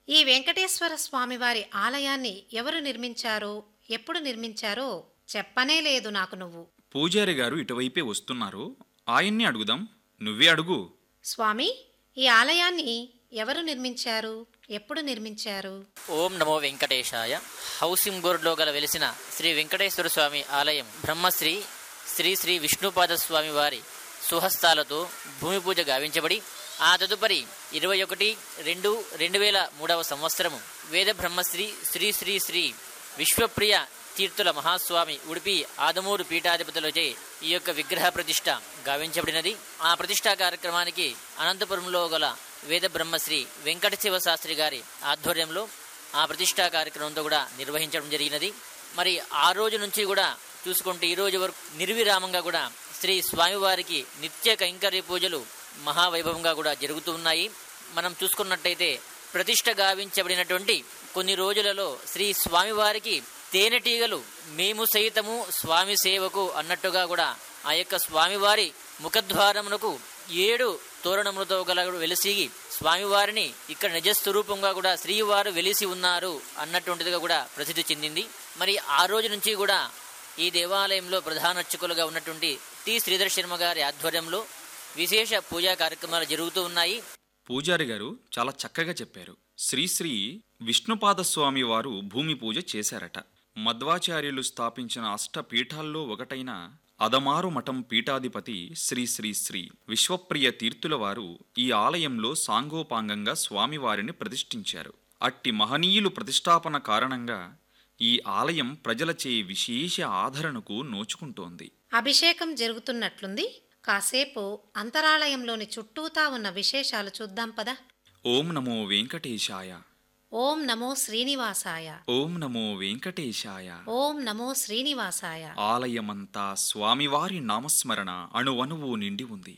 ఈ వెంకటేశ్వర స్వామివారి ఆలయాన్ని ఎవరు నిర్మించారో ఎప్పుడు నిర్మించారో చెప్పనే లేదు నాకు నువ్వు పూజారి గారు ఇటువైపే వస్తున్నారు ఆయన్ని అడుగుదాం నువ్వే అడుగు స్వామి ఈ ఆలయాన్ని ఎవరు నిర్మించారు ఎప్పుడు నిర్మించారు ఓం నమో వెంకటేశాయ హౌసింగ్ బోర్డులో గల వెలిసిన శ్రీ వెంకటేశ్వర స్వామి ఆలయం బ్రహ్మశ్రీ శ్రీ శ్రీ విష్ణుపాద స్వామి వారి సుహస్తాలతో భూమి పూజ గావించబడి ఆ తదుపరి ఇరవై ఒకటి రెండు రెండు వేల మూడవ సంవత్సరము వేద బ్రహ్మశ్రీ శ్రీ శ్రీ శ్రీ విశ్వప్రియ తీర్థుల మహాస్వామి ఉడిపి ఆదమూరు పీఠాధిపతులచే ఈ యొక్క విగ్రహ ప్రతిష్ట గావించబడినది ఆ ప్రతిష్టా కార్యక్రమానికి అనంతపురంలో గల వేద బ్రహ్మశ్రీ వెంకట శివ శాస్త్రి గారి ఆధ్వర్యంలో ఆ ప్రతిష్టా కార్యక్రమంతో కూడా నిర్వహించడం జరిగినది మరి ఆ రోజు నుంచి కూడా చూసుకుంటే ఈ రోజు వరకు నిర్విరామంగా కూడా శ్రీ స్వామివారికి నిత్య కైంకర్య పూజలు మహావైభవంగా కూడా జరుగుతూ ఉన్నాయి మనం చూసుకున్నట్టయితే ప్రతిష్ట గావించబడినటువంటి కొన్ని రోజులలో శ్రీ స్వామివారికి తేనెటీగలు మేము సైతము స్వామి సేవకు అన్నట్టుగా కూడా ఆ యొక్క స్వామివారి ముఖద్వారమునకు ఏడు తోరణములతో గల వెలిసిగి స్వామివారిని ఇక్కడ నిజస్వరూపంగా కూడా శ్రీవారు వెలిసి ఉన్నారు అన్నటువంటిదిగా కూడా ప్రసిద్ధి చెందింది మరి ఆ రోజు నుంచి కూడా ఈ దేవాలయంలో ప్రధాన అర్చకులుగా ఉన్నటువంటి టి శ్రీధర్ శర్మ గారి ఆధ్వర్యంలో విశేష పూజా కార్యక్రమాలు జరుగుతూ ఉన్నాయి పూజారి గారు చాలా చక్కగా చెప్పారు శ్రీశ్రీ విష్ణుపాదస్వామి వారు భూమి పూజ చేశారట మధ్వాచార్యులు స్థాపించిన అష్టపీఠాల్లో ఒకటైన అదమారు మఠం పీఠాధిపతి శ్రీ శ్రీ శ్రీ విశ్వప్రియ తీర్థుల వారు ఈ ఆలయంలో సాంగోపాంగంగా స్వామివారిని ప్రతిష్ఠించారు అట్టి మహనీయులు ప్రతిష్టాపన కారణంగా ఈ ఆలయం ప్రజలచే విశేష ఆదరణకు నోచుకుంటోంది అభిషేకం జరుగుతున్నట్లుంది కాసేపు అంతరాలయంలోని చుట్టూతా ఉన్న విశేషాలు చూద్దాం పదా ఓం నమో వెంకటేశాయ ఓం నమో శ్రీనివాసాయ ఓం నమో వెంకటేశాయ ఓం నమో శ్రీనివాసాయ ఆలయమంతా స్వామివారి నామస్మరణ అణువణువు నిండి ఉంది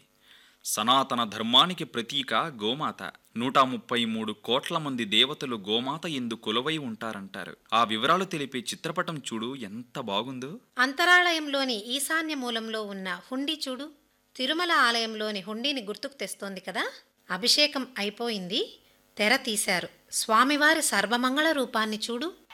సనాతన ధర్మానికి ప్రతీక గోమాత నూట ముప్పై మూడు కోట్ల మంది దేవతలు గోమాత ఎందు కొలువై ఉంటారంటారు ఆ వివరాలు తెలిపే చిత్రపటం చూడు ఎంత బాగుందో అంతరాలయంలోని ఈశాన్య మూలంలో ఉన్న హుండీ చూడు తిరుమల ఆలయంలోని హుండీని గుర్తుకు తెస్తోంది కదా అభిషేకం అయిపోయింది తెర తీశారు స్వామివారి సర్వమంగళ రూపాన్ని చూడు